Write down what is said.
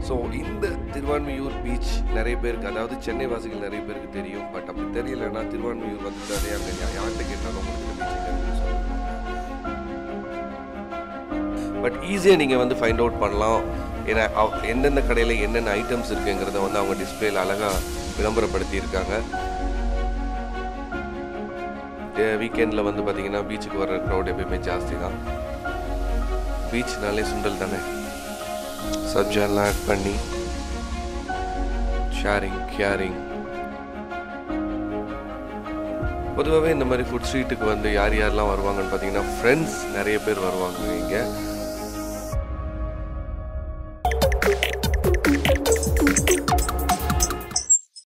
so இந்த Thiruvanmiyur beach நிறைய பேருக்கு அதாவது சென்னை வாசிகள் நிறைய பேருக்கு தெரியும் பட் அப்படி தெரியலன்னா திருவான்மியூர் வந்துட்டாலே அங்கே யார்கிட்ட கேட்டாலும் உங்களுக்கு இந்த பீச் தெரியும் பட் ஈஸியாக நீங்கள் வந்து ஃபைண்ட் அவுட் பண்ணலாம் ஏன்னா அவ்- எந்தெந்த கடையில் என்னென்ன ஐட்டம்ஸ் இருக்குங்கிறத வந்து அவங்க டிஸ்பிளேல அழகாக விளம்பரப்படுத்தியிருக்காங்க வீக்கெண்டில் வந்து பார்த்தீங்கன்னா பீச்சுக்கு வர்ற க்ரௌட் எப்பயுமே ஜாஸ்தி தான் பீச்னாலே சுண்டல் தானே சப்ஜாலாம் ஆட் பண்ணி ஷேரிங் கேரிங் பொதுவாகவே இந்த மாதிரி ஃபுட் ஸ்ட்ரீட்டுக்கு வந்து யார் யாரெல்லாம் வருவாங்கன்னு பார்த்தீங்கன்னா ஃப்ரெண்ட்ஸ் நிறைய பேர் வருவாங்க இங்கே